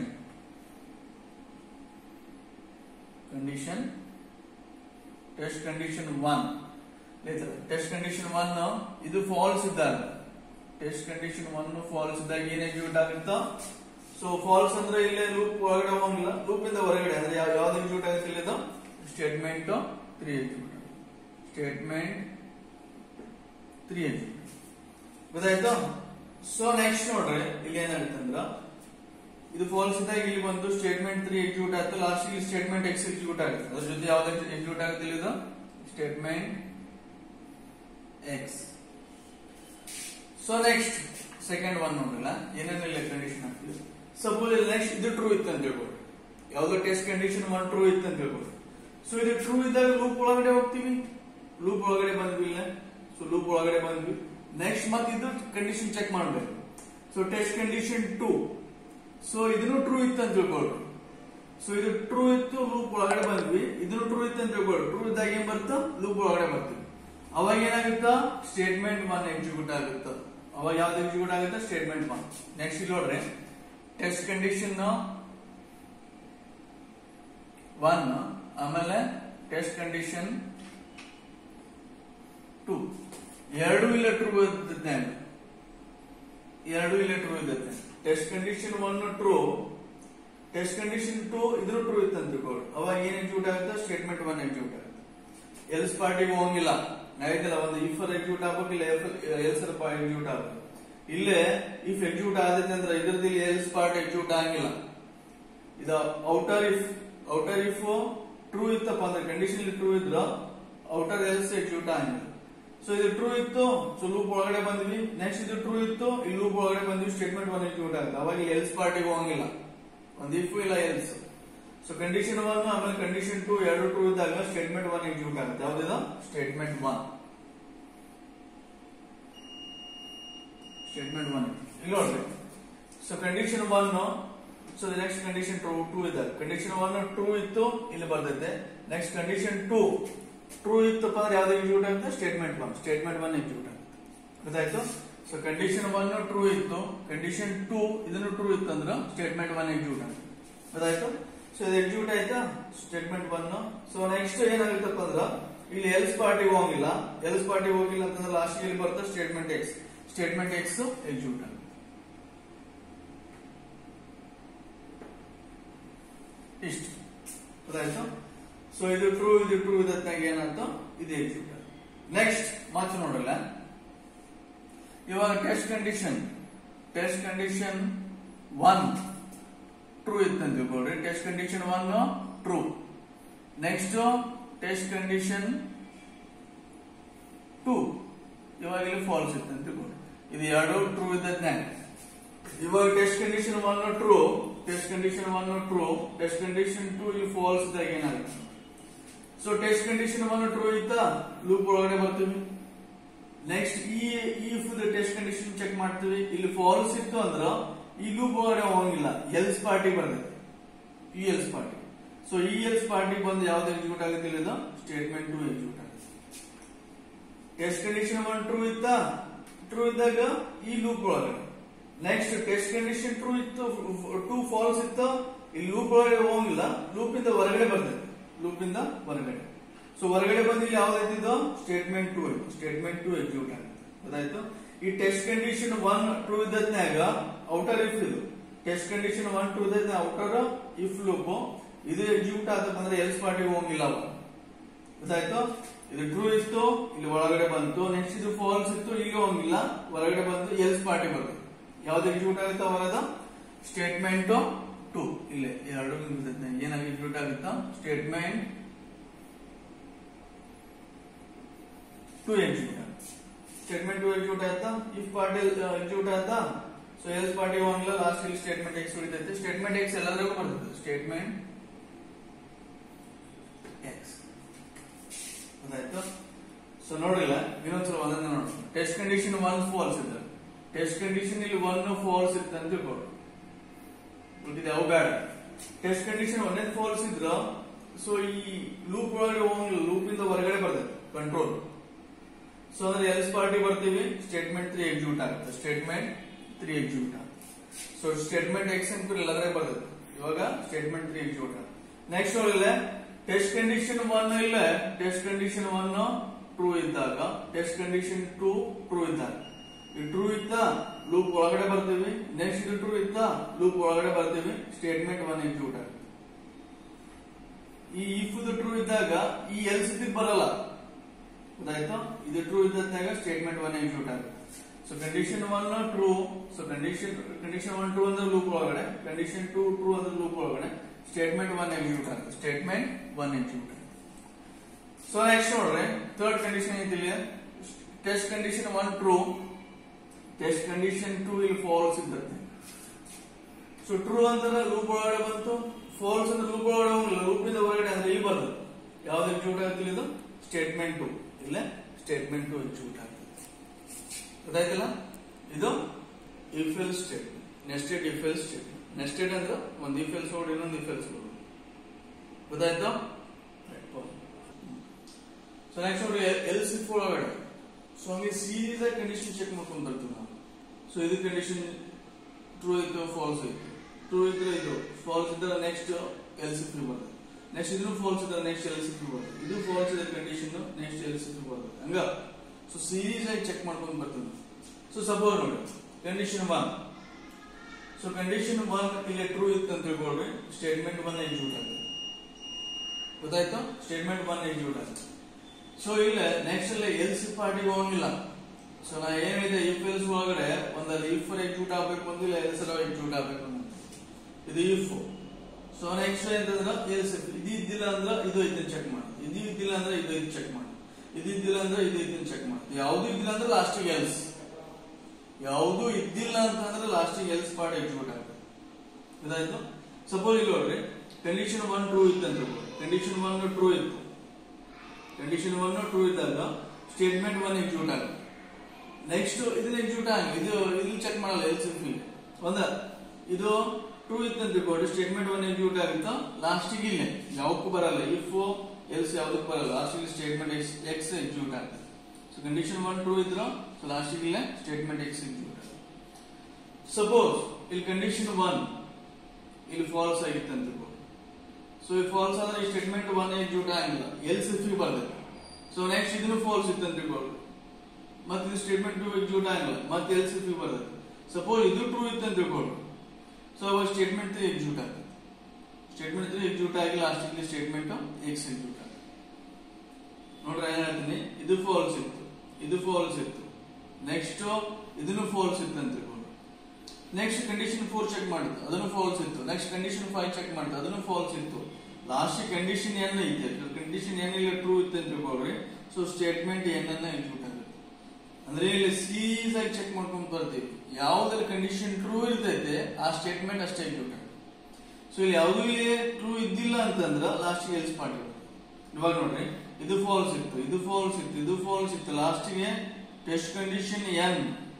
condition test condition one test condition one ಇದು ಫಾಲ್ಸ್ ಇದ್ದಾಗ ಟೆಸ್ಟ್ ಕಂಡೀಷನ್ ಒನ್ ಫಾಲ್ಸ್ ಇದ್ದಾಗ ಏನ್ ಎಕ್ಸಿಕ್ಯೂಟ್ ಆಗುತ್ತೋ ಸೊ ಫಾಲ್ಸ್ ಅಂದ್ರೆ ಇಲ್ಲೇ ಲೂಪ್ ಒಳಗಡೆ ಹೋಗಂಗಿಲ್ಲ ಲೂಪ್ ಇಂದ ಹೊರಗಡೆ ಅಂದ್ರೆ ಯಾವ ಯಾವ್ದು ಎಕ್ಸಿಕ್ಯೂಟ್ ಆಗುತ್ತಿಲ್ಲ ಇದು statement three execute statement three execute ಗೊತ್ತಾಯ್ತು ಸೊ ನೆಕ್ಸ್ಟ್ ನೋಡ್ರಿ ಇಲ್ಲಿ ಏನಾಗುತ್ತೆ ಅಂದ್ರ ಇದು ಫಾಲ್ಸ್ ಇದ್ದಾಗ ಇಲ್ಲಿ ಬಂದು ಸ್ಟೇಟ್ಮೆಂಟ್ ತ್ರೀ ಎಕ್ಸಿಕ್ಯೂಟ್ ಆಗುತ್ತೆ ಲಾಸ್ಟ್ ಇಲ್ಲಿ ಸ್ಟೇಟ್ಮೆಂಟ್ ಎಕ್ಸ್ ಎಕ್ಸಿಕ್ಯೂಟ್ ಆಗುತ್ತೆ ಅದ್ರ ಜೊತೆ ಯಾವ್ದು ಎಕ್ಸಿಕ್ಯೂಟ್ ಆಗುತ್ತೆ ಇದು statement X so next second one ನೋಡಿಲ್ಲ ಏನೇನಿಲ್ಲ ಕಂಡೀಷನ್ ಆಗ್ತದೆ ಸಪೋಸ್ ಇಲ್ಲಿ ನೆಕ್ಸ್ಟ್ ಇದು ಟ್ರೂ ಇತ್ತು ಅಂತ ಹೇಳ್ಬೋದು ಯಾವ್ದೋ ಟೆಸ್ಟ್ ಕಂಡೀಷನ್ ಒನ್ ಟ್ರೂ ಇತ್ತು ಅಂತ ಹೇಳ್ಬೋದು ಸೊ ಇದು ಟ್ರೂ ಇದ್ದಾಗ ಲೂಪ್ ಒಳಗಡೆ ಹೋಗ್ತೀವಿ ಲೂಪ್ ಒಳಗಡೆ ಬಂದ್ವಿ ಇಲ್ಲ ಸೊ ಲೂಪ್ ಒಳಗಡೆ ಬಂದ್ವಿ ನೆಕ್ಸ್ಟ್ ಮತ್ತೆ ಇದು ಕಂಡೀಷನ್ ಚೆಕ್ ಮಾಡ್ಬೇಕು so test condition two so ಇದನ್ನು ಟ್ರೂ ಇತ್ತು ಅಂತ ತಿಳ್ಕೊಳ್ರಿ ಸೊ ಇದು ಟ್ರೂ ಇತ್ತು ಲೂಪ್ ಒಳಗಡೆ ಬಂದ್ವಿ ಇದನ್ನು ಟ್ರೂ ಇತ್ತು ಅಂತ ತಿಳ್ಕೊಳ್ರಿ ಟ್ರೂ ಇದ್ದಾಗ ಏನ್ ಬರುತ್ತ ಲೂಪ್ ಒಳಗಡೆ ಬರ್ತೀವಿ ಅವಾಗ ಏನಾಗುತ್ತ ಸ್ಟೇಟ್ಮೆಂಟ್ ಒನ್ ಎಕ್ಸಿಕ್ಯೂಟ್ ಆಗುತ್ತ ಅವಾಗ ಯಾವ್ದು ಎಕ್ಸಿಕ್ಯೂಟ್ ಆಗುತ್ತೆ ಸ್ಟೇಟ್ಮೆಂಟ್ ಒನ್ ನೆಕ್ಸ್ಟ್ ಇಲ್ಲಿ ನೋಡ್ರಿ ಟೆಸ್ಟ್ ಕಂಡೀಷನ್ ಒನ್ ಆಮೇಲೆ ಟೆಸ್ಟ್ ಕಂಡೀಷನ್ ಟೂ ಎರಡು ಇಲ್ಲ ಟ್ರೂ ಇರ್ತದೆ ಎರಡು ಇಲ್ಲ ಟ್ರೂ ಇರುತ್ತೆ test condition one true test condition two ಇದ್ರು ಟ್ರೂ ಇತ್ತು ಅಂತ ತಿಳ್ಕೊಳ್ಳಿ ಅವಾಗ ಏನ್ ಎಕ್ಸಿಕ್ಯೂಟ್ ಆಗುತ್ತೆ ಸ್ಟೇಟ್ಮೆಂಟ್ ಒನ್ ಎಕ್ಸಿಕ್ಯೂಟ್ ಆಗುತ್ತೆ ಎಲ್ಸ್ ಪಾರ್ಟಿಗೆ ಹೋಗಿಲ್ಲ ನಾವಿದ್ದಲ್ಲ ಒಂದು ಇಫ್ ಎಕ್ಸಿಕ್ಯೂಟ್ ಆಗ್ಬೇಕಿಲ್ಲ ಎಲ್ಸ್ ಎಕ್ಸಿಕ್ಯೂಟ್ ಆಗ್ಬೇಕು ಇಲ್ಲೇ ಇಫ್ ಎಕ್ಸಿಕ್ಯೂಟ್ ಆದೈತೆ ಅಂದ್ರೆ ಇದ್ರದ್ದು ಇಲ್ಲಿ ಎಲ್ಸ್ ಪಾರ್ಟ್ ಎಕ್ಸಿಕ್ಯೂಟ್ ಆಗಿಲ್ಲ ಇದು outer if outer if true ಇತ್ತಪ್ಪ ಅಂದ್ರೆ ಕಂಡೀಷನ್ ಟ್ರೂ ಇದ್ರ ಔಟರ್ ಎಲ್ಸ್ ಎಕ್ಸಿಕ್ಯೂಟ್ ಆಗಿಲ್ಲ ಸೊ ಇದು ಟ್ರೂ ಇತ್ತು ಸೊ ಲೂಪ್ ಒಳಗಡೆ ಬಂದ್ವಿ ನೆಕ್ಸ್ಟ್ ಇದು ಟ್ರೂ ಇತ್ತು ಈ ಲೂಪ್ ಒಳಗಡೆ ಬಂದ್ವಿ ಸ್ಟೇಟ್ಮೆಂಟ್ ಒನ್ ಎಕ್ಸಿಕ್ಯೂಟ್ ಆಗುತ್ತೆ ಅವಾಗ ಎಲ್ಸ್ ಪಾರ್ಟಿಗೆ ಹೋಗಂಗಿಲ್ಲ ಒಂದು ಇಫ್ ಇಲ್ಲ ಎಲ್ಸ್ ಸೊ ಕಂಡೀಷನ್ ಒನ್ ಆಮೇಲೆ ಕಂಡೀಷನ್ ಟೂ ಎರಡು ಟ್ರೂ ಇದ್ದಾಗ ಸ್ಟೇಟ್ಮೆಂಟ್ ಒನ್ ಎಕ್ಸಿಕ್ಯೂಟ್ ಆಗುತ್ತೆ ಯಾವ್ದಿದು ಸ್ಟೇಟ್ಮೆಂಟ್ ಒನ್ ಸ್ಟೇಟ್ಮೆಂಟ್ ಒನ್ ಇಲ್ಲಿ ನೋಡ್ರಿ so condition one so next condition two two ಇದೆ ಕಂಡೀಷನ್ ಒನ್ ಟ್ರೂ ಇತ್ತು ಇಲ್ಲಿ ಬರ್ತೈತೆ ನೆಕ್ಸ್ಟ್ ಕಂಡೀಷನ್ ಟೂ ಟ್ರೂ ಇತ್ತಪ್ಪ ಅಂದ್ರೆ ಯಾವ್ದು ಎಕ್ಸಿಕ್ಯೂಟ್ ಆಗುತ್ತೆ statement one statement one execute ಆಗುತ್ತೆ ಗೊತ್ತಾಯ್ತು ಸೊ ಕಂಡೀಷನ್ ಒನ್ ಟ್ರೂ ಇತ್ತು ಕಂಡೀಷನ್ ಟೂ ಇದನ್ನು ಟ್ರೂ ಇತ್ತು ಅಂದ್ರೆ ಸ್ಟೇಟ್ಮೆಂಟ್ ಒನ್ ಎಕ್ಸಿಕ್ಯೂಟ್ ಆಗುತ್ತೆ ಗೊತ್ತಾಯ್ತು ಸೊ ಇದು ಎಕ್ಸಿಕ್ಯೂಟ್ ಆಯ್ತಾ ಸ್ಟೇಟ್ಮೆಂಟ್ ಒನ್ ಸೊ ನೆಕ್ಸ್ಟ್ ಏನಾಗುತ್ತಪ್ಪ ಅಂದ್ರೆ ಇಲ್ಲಿ ಎಲ್ಸ್ ಪಾರ್ಟಿಗೆ ಹೋಗಿಲ್ಲ ಎಲ್ಸ್ ಪಾರ್ಟಿಗೆ ಹೋಗಿಲ್ಲ ಅಂತಂದ್ರೆ ಲಾಸ್ಟ್ ಇಲ್ಲಿ ಬರುತ್ತೆ statement X statement X execute ಆಗುತ್ತೆ ಇಷ್ಟು ಗೊತ್ತಾಯ್ತು ಸೊ ಇದು ಟ್ರೂ ಇದು ಟ್ರೂ ಇದತ್ನಾಗ ಏನಂತ ಇದು ಎಕ್ಸಿಕ್ಯೂಟ್ ನೆಕ್ಸ್ಟ್ ಮಾತ್ರ ನೋಡಲ್ಲ ಇವಾಗ test condition test condition one true ಇತ್ತಂತ ತಿಳ್ಕೊಳ್ರಿ test condition one true next test condition two ಇವಾಗ ಇಲ್ಲಿ ಫಾಲ್ಸ್ ಇತ್ತಂತ ತಿಳ್ಕೊಳ್ರಿ ಇದು ಎರಡು ಟ್ರೂ ಇದ್ದದ್ನಾಗ ಇವಾಗ test condition one true test condition one true test condition two ಇಲ್ಲಿ ಫಾಲ್ಸ್ ಇದ್ದಾಗ ಏನಾಗುತ್ತೆ so test condition one true ಇತ್ತಾ ಲೂಪ್ ಒಳಗಡೆ ಬರ್ತೀವಿ ನೆಕ್ಸ್ಟ್ ಈ ಇಫ್ ಟೆಸ್ಟ್ ಕಂಡೀಷನ್ ಚೆಕ್ ಮಾಡ್ತೀವಿ ಇಲ್ಲಿ ಫಾಲ್ಸ್ ಇತ್ತು ಅಂದ್ರ ಈ ಲೂಪ್ ಒಳಗಡೆ ಹೋಗಂಗಿಲ್ಲ ಎಲ್ಸ್ ಪಾರ್ಟಿ ಬರ್ತೈತೆ ಈ ಎಲ್ಸ್ ಪಾರ್ಟಿ ಸೊ ಈ ಎಲ್ಸ್ ಪಾರ್ಟಿ ಬಂದು ಯಾವ್ದು ಎಕ್ಸಿಕ್ಯೂಟ್ ಆಗುತ್ತೆ ಇದು ಸ್ಟೇಟ್ಮೆಂಟ್ ಟು ಎಕ್ಸಿಕ್ಯೂಟ್ ಆಗುತ್ತೆ ಟೆಸ್ಟ್ ಕಂಡೀಷನ್ ಒನ್ ಟ್ರೂ ಇತ್ತಾ ಟ್ರೂ ಇದ್ದಾಗ ಈ ಲೂಪ್ ಒಳಗಡೆ ನೆಕ್ಸ್ಟ್ ಟೆಸ್ಟ್ ಕಂಡೀಷನ್ ಟ್ರೂ ಇತ್ತು ಟೂ ಫಾಲ್ಸ್ ಇತ್ತು ಇಲ್ಲಿ ಲೂಪ್ ಒಳಗಡೆ ಹೋಗಿಲ್ಲ ಲೂಪ್ ಇಂದ ಹೊರಗಡೆ ಬರ್ತದೆ ಲೂಪ್ ಇಂದ ಹೊರಗಡೆ ಸೊ ಹೊರಗಡೆ ಬಂದು ಇಲ್ಲಿ ಯಾವ್ದಾಯ್ತಿದ್ದು ಸ್ಟೇಟ್ಮೆಂಟ್ ಟೂ ಇತ್ತು ಸ್ಟೇಟ್ಮೆಂಟ್ ಟೂ ಎಕ್ಸಿಕ್ಯೂಟ್ ಆಗುತ್ತೆ ಗೊತ್ತಾಯ್ತು ಈ ಟೆಸ್ಟ್ ಕಂಡೀಷನ್ ಒನ್ ಟ್ರೂ ಇದ್ದದ್ನಾಗ ಔಟರ್ ಇಫ್ ಇದು ಟೆಸ್ಟ್ ಕಂಡೀಷನ್ ಒನ್ ಟೂ ಇದ್ದ ಔಟರ್ ಇಫ್ ಲೂಪ್ ಇದು ಎಕ್ಸಿಕ್ಯೂಟ್ ಆತಪ್ಪ ಅಂದ್ರೆ ಎಲ್ಸ್ ಪಾರ್ಟಿಗೆ ಹೋಗಿಲ್ಲ ಅವ ಗೊತ್ತಾಯ್ತು ಇದು ಟ್ರೂ ಇತ್ತು ಇಲ್ಲಿ ಒಳಗಡೆ ಬಂತು ನೆಕ್ಸ್ಟ್ ಇದು ಫಾಲ್ಸ್ ಇತ್ತು ಇಲ್ಲಿಗೆ ಹೋಗಿಲ್ಲ ಹೊರಗಡೆ ಬಂತು ಎಲ್ಸ್ ಪಾರ್ಟಿ ಬರ್ತದೆ ಯಾವ್ದು ಎಕ್ಸಿಕ್ಯೂಟ್ ಆಗುತ್ತೋ ಹೊರದ ಸ್ಟೇಟ್ಮೆಂಟ್ ಟು ಇಲ್ಲೇ ಎರಡು ಏನಾಗಿ ಎಕ್ಸಿಕ್ಯೂಟ್ ಆಗುತ್ತಾ statement two execute statement two execute ಆಯ್ತಾ ಇಫ್ ಪಾರ್ಟಿ ಎಕ್ಸಿಕ್ಯೂಟ್ ಆಯ್ತಾ ಸೊ ಎಲ್ಸ್ ಪಾರ್ಟಿ ಹೋಗಿಲ್ಲ ಲಾಸ್ಟ್ ಇಲ್ಲಿ ಸ್ಟೇಟ್ಮೆಂಟ್ ಎಕ್ಸ್ ಉಳಿತೈತೆ ಸ್ಟೇಟ್ಮೆಂಟ್ ಎಕ್ಸ್ ಎಲ್ಲರಿಗೂ ಬರ್ತದೆ ಸ್ಟೇಟ್ಮೆಂಟ್ ಎಕ್ಸ್ ಗೊತ್ತಾಯ್ತು ಸೊ ನೋಡಿಲ್ಲ ಇನ್ನೊಂದ್ಸಲ ಒಂದೊಂದು ನೋಡಿ ಟೆಸ್ಟ್ ಕಂಡೀಷನ್ ಒನ್ ಫಾಲ್ಸ್ ಇದೆ ಟೆಸ್ಟ್ ಕಂಡೀಷನ್ ಇಲ್ಲಿ ಒನ್ ಫಾಲ್ಸ್ ಇತ್ತು ಅಂತ ತಿಳ್ಕೊಡು ಉಳಿದಿದೆ ಅವು ಬೇಡ ಟೆಸ್ಟ್ ಕಂಡೀಷನ್ ಒಂದೇ ಫಾಲ್ಸ್ ಇದ್ರ ಸೊ ಈ ಲೂಪ್ ಒಳಗಡೆ ಹೋಗಿಲ್ಲ ಲೂಪ್ ಇಂದ ಹೊರಗಡೆ ಬರ್ತದೆ ಕಂಟ್ರೋಲ್ ಸೊ ಅಂದ್ರೆ ಎಲ್ಸ್ ಪಾರ್ಟಿ ಬರ್ತೀವಿ ಸ್ಟೇಟ್ಮೆಂಟ್ ತ್ರೀ ಎಕ್ಸಿಕ್ಯೂಟ್ ಆಗುತ್ತೆ ಸ್ಟೇಟ್ಮೆಂಟ್ ತ್ರೀ ಎಕ್ಸಿಕ್ಯೂಟ್ ಆಗುತ್ತೆ ಸೊ ಸ್ಟೇಟ್ಮೆಂಟ್ ಎಕ್ಸ್ ಅಂತ ಎಲ್ಲದ್ರೆ ಬರ್ತದೆ ಇವಾಗ ಸ್ಟೇಟ್ಮೆಂಟ್ ತ್ರೀ ಎಕ್ಸಿಕ್ಯೂಟ್ ಆಗುತ್ತೆ ನೆಕ್ಸ್ಟ್ ನೋಡಿಲ್ಲ ಟೆಸ್ಟ್ ಕಂಡೀಷನ್ ಒನ್ ಇಲ್ಲ ಟೆಸ್ಟ್ ಕಂಡೀಷನ್ ಒನ್ ಟ್ರೂ ಇದ್ದಾಗ ಟೆಸ್ಟ್ ಕಂಡೀಷನ್ ಟೂ ಟ್ರೂ ಇದ್ದಾಗ ಈ ಟ್ರೂ ಇತ್ತ ಲೂಪ್ ಒಳಗಡೆ ಬರ್ತೀವಿ ನೆಕ್ಸ್ಟ್ ಇದು ಟ್ರೂ ಇತ್ತ ಲೂಪ್ ಒಳಗಡೆ ಬರ್ತೀವಿ ಸ್ಟೇಟ್ಮೆಂಟ್ ಒನ್ ಎಕ್ಸಿಕ್ಯೂಟ್ ಆಗುತ್ತೆ ಈ ಇಫ್ ಟ್ರೂ ಇದ್ದಾಗ ಈ ಎಲ್ಸ್ ಇದ್ದಿದ್ ಬರಲ್ಲ ಗೊತ್ತಾಯ್ತು ಇದು ಟ್ರೂ ಇದ್ದಾಗ ಸ್ಟೇಟ್ಮೆಂಟ್ ಒನ್ ಎಕ್ಸಿಕ್ಯೂಟ್ ಆಗುತ್ತೆ so condition one true so condition condition one true ಅಂದ್ರೆ ಲೂಪ್ ಒಳಗಡೆ ಕಂಡೀಷನ್ ಟೂ ಟ್ರೂ ಅಂದ್ರೆ ಲೂಪ್ ಒಳಗಡೆ ಸ್ಟೇಟ್ಮೆಂಟ್ ಒನ್ ಎಕ್ಸಿಕ್ಯೂಟ್ ಆಗುತ್ತೆ statement one execute so next ನೋಡ್ರಿ ಥರ್ಡ್ ಕಂಡೀಷನ್ ಐತಿಲ್ಲ test condition one true test condition two ಇಲ್ಲಿ false ಇದ್ದತ್ತೆ so true ಅಂದ್ರೆ ಲೂಪ್ ಒಳಗಡೆ ಬಂತು ಫಾಲ್ಸ್ ಅಂದ್ರೆ ಲೂಪ್ ಒಳಗಡೆ ಹೋಗಿಲ್ಲ ಲೂಪ್ ಇಂದ ಹೊರಗಡೆ ಅಂದ್ರೆ ಇಲ್ಲಿ ಬರ್ತದೆ ಯಾವ್ದು ಎಕ್ಸಿಕ್ಯೂಟ್ ಆಗುತ್ತೆ ಇದು ಸ್ಟೇಟ್ಮೆಂಟ್ ಟು ಇಲ್ಲ ಸ್ಟೇಟ್ಮೆಂಟ್ ಟು ಎಕ್ಸಿಕ್ಯೂಟ್ ಆಗುತ್ತೆ ಗೊತ್ತಾಯ್ತಲ್ಲ ಇದು if else statement nested if else statement nested ಅಂದ್ರೆ ಒಂದು ಇಫ್ ಎಲ್ಸ್ ಕೋಡ್ ಇನ್ನೊಂದು ಇಫ್ ಎಲ್ಸ್ ಕೋಡ್ ಗೊತ್ತಾಯ್ತು ಸೊ ನೆಕ್ಸ್ಟ್ ನೋಡಿ ಎಲ್ಸ್ ಇಫ್ ಒಳಗಡೆ ಸೊ ಹಂಗೆ ಸೀರೀಸ್ ಆಗಿ ಕಂಡೀಷನ್ ಚೆಕ್ ಮಾಡ್ಕೊಂಡು ಬರ್ತೀವಿ ನಾವು ಸೊ ಇದು ಕಂಡೀಷನ್ ಟ್ರೂ ಇತ್ತು ಫಾಲ್ಸ್ ಇತ್ತು ಟ್ರೂ ಇದ್ರೆ ಇದು ಫಾಲ್ಸ್ ಇದ್ರೆ ನೆಕ್ಸ್ಟ್ ಎಲ್ಸ್ ಇಫ್ ಬರ್ತದೆ ನೆಕ್ಸ್ಟ್ ಇದನ್ನು ಫಾಲ್ಸ್ ಇದ್ರೆ ನೆಕ್ಸ್ಟ್ ಎಲ್ಸ್ ಇಫ್ ಬರ್ತದೆ ಇದು ಫಾಲ್ಸ್ ಇದ್ರೆ ಕಂಡೀಷನ್ ನೆಕ್ಸ್ಟ್ ಎಲ್ಸ್ ಇಫ್ ಬರ್ತದೆ ಹಂಗ ಸೊ ಸೀರೀಸ್ ಆಗಿ ಚೆಕ್ ಮಾಡ್ಕೊಂಡು ಬರ್ತೀವಿ ಸೊ ಸಪೋಸ್ ನೋಡಿ condition one so condition one ಇಲ್ಲಿ ಟ್ರೂ ಇತ್ತು ಅಂತ ತಿಳ್ಕೊಳ್ರಿ ಸ್ಟೇಟ್ಮೆಂಟ್ ಒನ್ ಎಕ್ಸಿಕ್ಯೂಟ್ ಆಗುತ್ತೆ ಗೊತ್ತಾಯ್ತು ಸ್ಟೇಟ್ಮೆಂಟ್ ಒನ್ ಎಕ್ಸಿಕ್ಯೂಟ್ ಆಗುತ್ತೆ ಸೊ ಇಲ್ಲ ನೆಕ್ಸ್ಟ್ ಅಲ್ಲಿ ಎಲ್ ಸಿ ಪಾರ್ಟಿಗೆ ಹೋಗಿಲ್ಲ ಸೊ ನಾ ಏನಿದೆ ಇಫ್ ಎಲ್ಸ್ ಒಳಗಡೆ ಒಂದಲ್ಲಿ ಇಫ್ ಎಕ್ಸಿಕ್ಯೂಟ್ ಆಗ್ಬೇಕು ಅಂತ ಇಲ್ಲ ಎಲ್ಸ್ ಎಕ್ಸಿಕ್ಯೂಟ್ ಆಗ್ಬೇಕು ಅಂತ ಇದು ಇಫ್ ಸೊ ನೆಕ್ಸ್ಟ್ ಎಂತಂದ್ರ ಎಲ್ಸ್ ಇದು ಇದ್ದಿಲ್ಲ ಅಂದ್ರೆ ಇದು ಇದನ್ನ ಚೆಕ್ ಮಾಡಿ ಇದು ಇದ್ದಿಲ್ಲ ಅಂದ್ರೆ ಇದು ಇದು ಚೆಕ್ ಮಾಡಿ ಇದು ಇದ್ದಿಲ್ಲ ಅಂದ್ರೆ ಇದು ಇದನ್ನ ಚೆಕ್ ಮಾಡಿ ಯಾವ್ದು ಇದ್ದಿಲ್ಲ ಅಂದ್ರೆ ಲಾಸ್ಟಿಗೆ ಎಲ್ಸ್ ಯಾವ್ದು ಇದ್ದಿಲ್ಲ ಅಂತಂದ್ರೆ ಲಾಸ್ಟಿಗೆ ಎಲ್ಸ್ ಪಾರ್ಟ್ ಎಕ್ಸಿಕ್ಯೂಟ್ ಆಗುತ್ತೆ ಇದಾಯ್ತು ಸಪೋಸ್ ಇಲ್ಲಿ ನೋಡ್ರಿ ಕಂಡೀಷನ್ ಒನ್ ಟ್ರೂ ಇತ್ತು ಅಂತ ಕಂಡೀಷನ್ ಒನ್ ಟ್ರೂ ಇತ್ತು ಕಂಡೀಷನ್ ಒನ್ ಟ್ರೂ ಇದ್ದಾಗ ಸ್ಟೇಟ್ಮೆಂಟ್ ಒನ್ ಎಕ್ಸಿಕ್ಯೂಟ್ ಆಗುತ್ತೆ ನೆಕ್ಸ್ಟ್ ಇದನ್ನ ಎಕ್ಸಿಕ್ಯೂಟ್ ಆಗಲಿ ಇದು ಇಲ್ಲಿ ಚೆಕ್ ಮಾಡಲ್ಲ ಎಲ್ಸ್ ಇಫ್ ಒಂದ ಇದು ಟ್ರೂ ಇತ್ತು ಅಂತ ತಿಳ್ಕೊಂಡು ಸ್ಟೇಟ್ಮೆಂಟ್ ಒನ್ ಎಕ್ಸಿಕ್ಯೂಟ್ ಆಗುತ್ತಾ ಲಾಸ್ಟಿಗೆ ಇಲ್ಲೇ ಯಾವಕ್ಕೂ ಬರಲ್ಲ ಇಫ್ ಎಲ್ಸ್ ಯಾವ್ದಕ್ಕೂ ಬರಲ್ಲ ಲಾಸ್ಟಿಗೆ ಸ್ಟೇಟ್ಮೆಂಟ್ ಎಕ್ಸ್ ಎಕ್ಸ್ ಎಕ್ಸಿಕ್ಯೂಟ್ ಆಗುತ್ತೆ ಸೊ ಕಂಡೀಷನ್ ಒನ್ ಟ್ರೂ ಇದ್ರ ಸೊ ಲಾಸ್ಟಿಗೆ ಇಲ್ಲೇ ಸ್ಟೇಟ್ಮೆಂಟ್ ಎಕ್ಸ್ ಎಕ್ಸಿಕ್ಯೂಟ್ ಆಗುತ್ತೆ ಸಪೋಸ್ ಇಲ್ಲಿ ಕಂಡೀಷನ್ ಒನ್ ಇಲ್ಲಿ ಫಾಲ್ಸ್ ಆಗಿತ್ತು ಅಂತ ತಿಳ್ಕೊಂಡು ಸೊ ಈ ಫಾಲ್ಸ್ ಆದ್ರೆ ಈ ಸ್ಟೇಟ್ಮೆಂಟ್ ಒನ್ ಎಕ್ಸಿಕ್ಯೂಟ್ ಆಗಿಲ್ಲ ಎಲ್ಸ್ ಇಫ್ ಬರ್ತದೆ ಸೊ ನೆಕ್ಸ್ಟ್ ಇದನ್ನು ಫಾಲ್ಸ್ ಇತ್ತು ಅಂತ ತಿಳ್ಕೊಂಡು ಮತ್ತೆ ಇದು ಸ್ಟೇಟ್ಮೆಂಟ್ ಟು ಎಕ್ಸಿಕ್ಯೂಟ್ ಆಗಿಲ್ಲ ಮತ್ತೆ ಎಲ್ಸ್ ಇಫ್ ಬರ್ತದೆ ಸಪೋಸ್ ಇದು ಟ್ರೂ ಇತ್ತು ಅಂತ ತಿಳ್ಕೊಂಡು ಸೊ ಅವಾಗ ಸ್ಟೇಟ್ಮೆಂಟ್ ತ್ರೀ ಎಕ್ಸಿಕ್ಯೂಟ್ ಆಗ್ತದೆ ಸ್ಟೇಟ್ಮೆಂಟ್ ತ್ರೀ ಎಕ್ಸಿಕ್ಯೂಟ್ ಆಗಿ ಲಾಸ್ಟ್ ಇಲ್ಲಿ ಸ್ಟೇಟ್ಮೆಂಟ್ ಎಕ್ಸ್ ಎಕ್ಸಿಕ್ಯೂಟ್ ಆಗ್ತದೆ ನೋಡ್ರಿ ಏನ್ ಹೇಳ್ತೀನಿ ಇದು ಫಾಲ್ಸ್ ಇತ್ತು ಇದು ಫಾಲ್ಸ್ ಇತ್ತು ನೆಕ್ಸ್ಟ್ ಇದನ್ನು ಫಾಲ್ಸ್ ಇತ್ತು ಅಂತ ತಿಳ್ಕೊಂಡು ನೆಕ್ಸ್ಟ್ ಕಂಡೀಷನ್ ಫೋರ್ ಚೆಕ್ ಮಾಡಿದ್ದು ಅದನ್ನು ಫಾಲ್ಸ್ ಇತ್ತು ನೆಕ್ಸ್ಟ್ ಕಂಡೀಷನ್ ಫೈವ್ ಚೆಕ್ ಮಾಡಿದ್ದು ಅದನ್ನು ಫಾಲ್ಸ್ ಇತ್ತು ಲಾಸ್ಟ್ ಕಂಡೀಷನ್ ಎನ್ ಐತೆ ಕಂಡೀಷನ್ ಎನ್ ಇಲ್ಲ ಟ್ರೂ ಇತ್ತು ಅಂತ ತಿಳ್ಕೊಳ್ರಿ ಸೊ ಸ್ಟೇಟ್ಮೆಂಟ್ ಎನ್ ಅನ್ನ ಎಕ್ಸಿಕ್ಯೂಟ್ ಆಗುತ್ತೆ ಅಂದ್ರೆ ಇಲ್ಲಿ ಸೀಸ್ ಆಗಿ ಚೆಕ್ ಮಾಡ್ಕೊಂಡ್ ಬರ್ತೀವಿ ಯಾವ್ದ್ರಲ್ಲಿ ಕಂಡೀಷನ್ ಟ್ರೂ ಇರ್ತೈತೆ ಆ ಸ್ಟೇಟ್ಮೆಂಟ್ ಅಷ್ಟೇ ಎಕ್ಸಿಕ್ಯೂಟ್ ಆಗುತ್ತೆ ಸೊ ಇಲ್ಲಿ ಯಾವ್ದು ಇಲ್ಲಿ ಟ್ರೂ ಇದ್ದಿಲ್ಲ ಅಂತಂದ್ರ ಲಾಸ್ಟ್ ಎಲ್ಸ್ ಮಾಡಿ ಇವಾಗ ನೋಡ್ರಿ ಇದು ಫಾಲ್ಸ್ ಇತ್ತು ಇದು ಫಾಲ್ಸ್ ಇತ್ತು ಇದು ಫಾಲ್ಸ್ ಇತ್ತು ಲಾಸ್ಟ್ಗೆ ಟೆಸ್ಟ್ ಕಂಡೀಷನ್ ಎನ್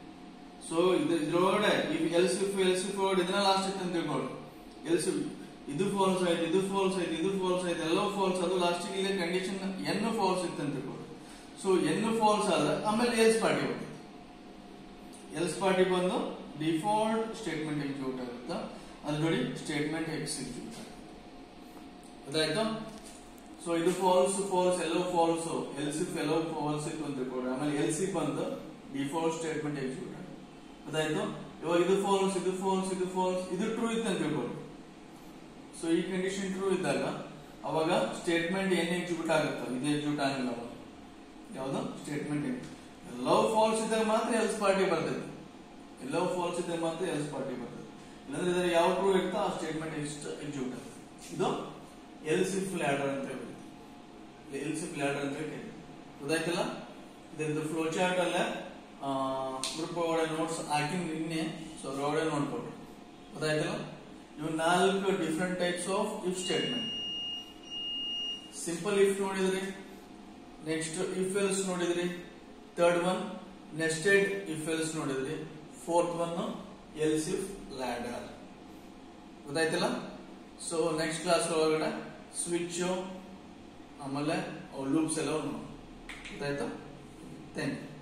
ಸೊ ಇದ್ರೊಳಗಡೆ ಎಲ್ಸ್ ಇಫ್ ಎಲ್ಸ್ ಇಫ್ ಒಳಗಡೆ ಇದನ್ನ ಲಾಸ್ಟ್ ಇತ್ತು ಅಂತ ತಿಳ್ಕೊಳ್ಳಿ ಎಲ್ಸ್ ಇದು ಫಾಲ್ಸ್ ಆಯ್ತು ಇದು ಫಾಲ್ಸ್ ಆಯ್ತು ಇದು ಫಾಲ್ಸ್ ಆಯ್ತು ಎಲ್ಲ ಫಾಲ್ಸ್ ಅದು ಲಾಸ್ಟಿಗೆ ಇಲ್ಲಿ ಕಂಡೀಷನ್ ಎನ್ ಫಾಲ್ಸ್ ಇತ್ತು ಅಂತ ತಿಳ್ಕೊಳ್ಳಿ ಸೊ ಎನ್ ಫಾಲ್ಸ್ ಆದ್ರೆ ಆಮೇಲೆ ಎಲ್ಸ್ ಪಾರ್ಟಿ ಬರ್ತೈತಿ ಎಲ್ಸ್ ಪಾರ್ಟಿ ಬಂದು ಡಿಫಾಲ್ಟ್ ಸ್ಟೇಟ್ಮೆಂಟ್ ಎಕ್ಸಿಕ್ಯೂಟ್ ಆಗುತ್ತಾ ಅದ್ರ ಜೋಡಿ ಸ್ಟೇಟ್ಮೆಂಟ್ ಎಕ್ಸಿಕ್ಯೂಟ್ ಗೊತ್ತಾಯ್ತು ಸೊ ಇದು ಫಾಲ್ಸ್ ಫಾಲ್ಸ್ ಎಲ್ಲೋ ಫಾಲ್ಸ್ ಎಲ್ಸ್ ಇಫ್ ಎಲ್ಲೋ ಫಾಲ್ಸ್ ಇತ್ತು ಅಂತ ತಿಳ್ಕೊಡ್ರಿ ಆಮೇಲೆ ಎಲ್ಸ್ ಇಫ್ ಅಂತ ಡಿಫಾಲ್ಟ್ ಸ್ಟೇಟ್ಮೆಂಟ್ ಎಕ್ಸಿಕ್ಯೂಟ್ ಆಗುತ್ತೆ ಗೊತ್ತಾಯ್ತು ಇವಾಗ ಇದು ಫಾಲ್ಸ್ ಇದು ಫಾಲ್ಸ್ ಇದು ಫಾಲ್ಸ್ ಇದು ಟ್ರೂ ಇತ್ತು ಅಂತ ತಿಳ್ಕೊಡ್ರಿ ಸೊ ಈ ಕಂಡೀಷನ್ ಟ್ರೂ ಇದ್ದಾಗ ಅವಾಗ ಸ್ಟೇಟ್ಮೆಂಟ್ ಏನ್ ಎಕ್ಸಿಕ್ಯೂಟ್ ಆಗುತ್ತೆ ಇದು ಎಕ್ಸಿಕ್ಯೂಟ್ ಆಗಿಲ್ಲ ಅವಾಗ ಯಾವ್ದು ಸ್ಟೇಟ್ಮೆಂಟ್ ಎಲ್ಲವೂ ಫಾಲ್ಸ್ ಇದ್ದಾಗ ಮಾತ್ರ ಎಲ್ಸ್ ಪಾರ್ಟಿ ಬರ್ತೈತಿ ಎಲ್ಲವೂ ಫಾಲ್ಸ್ ಇದ್ದಾಗ ಮಾತ್ರ ಎಲ್ಸ್ ಪಾರ್ಟಿ ಬರ್ತದೆ ಇಲ್ಲಾಂದ್ರೆ ಇದರ ಯಾವ ಟ್ರೂ ಇರುತ್ತೋ ಆ ಸ್ಟೇಟ್ಮೆಂಟ್ ಎಕ್ಸಿಕ್ಯೂಟ್ ಆಗುತ್ತೆ ಇದು ಎಲ್ಸ್ ಇಫ್ ಲ್ಯಾಡರ್ ಅಂತ ಹೇಳ್ಬಿಟ್ಟು ಎಲ್ಸ್ ಇಫ್ ಲ್ಯಾಡರ್ ಅಂತ ಹೇಳಿ ಗೊತ್ತಾಯ್ತಲ್ಲ ಇದ್ರದ್ದು ಫ್ಲೋ ಚಾರ್ಟ್ ಅಲ್ಲ ಗ್ರೂಪ್ ಒಳಗಡೆ ನೋಟ್ಸ್ ಹಾಕಿ ನಿನ್ನೆ ಸೊ ಒಳಗಡೆ ನೋಡ್ಕೊಡ್ರಿ ಗೊತ್ತಾಯ್ತಲ್ಲ ಇವು ನಾಲ್ಕು different types of if statement simple if ನೋಡಿದ್ರಿ ನೆಕ್ಸ್ಟ್ ಇಫ್ ಎಲ್ಸ್ ನೋಡಿದ್ರಿ third one nested if else ನೋಡಿದ್ರಿ fourth one else if ladder ಗೊತ್ತಾಯ್ತಲ್ಲ ಸೊ ನೆಕ್ಸ್ಟ್ ಕ್ಲಾಸ್ ಒಳಗಡೆ ಸ್ವಿಚ್ ಆಮೇಲೆ ಲೂಪ್ಸ್ ಎಲ್ಲ ನೋಡಿ ಗೊತ್ತಾಯ್ತಾ ಥ್ಯಾಂಕ್ ಯು